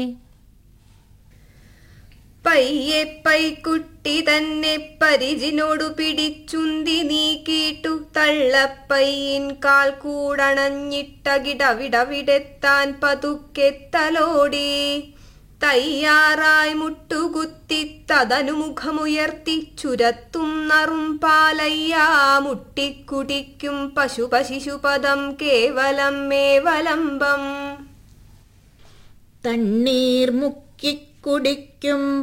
പയ്യെ പൈക്കുട്ടി തന്നെ പരിചിനോടു പിടിച്ചുന്തി നീക്കിയിട്ടു തള്ളപ്പയ്യിൻ കാൽ കൂടണഞ്ഞിട്ടകിടവിടവിടെത്താൻ പതുക്കെത്തലോടി തയ്യാറായി മുട്ടുകുത്തി തതനു മുഖമുയർത്തി ചുരത്തും നറും പാലയ്യാ മുട്ടിക്കുടിക്കും പശുപശിശുപദം കേവലം മേവലംബം തണ്ണീർ മുക്കിക്കുടിക്കും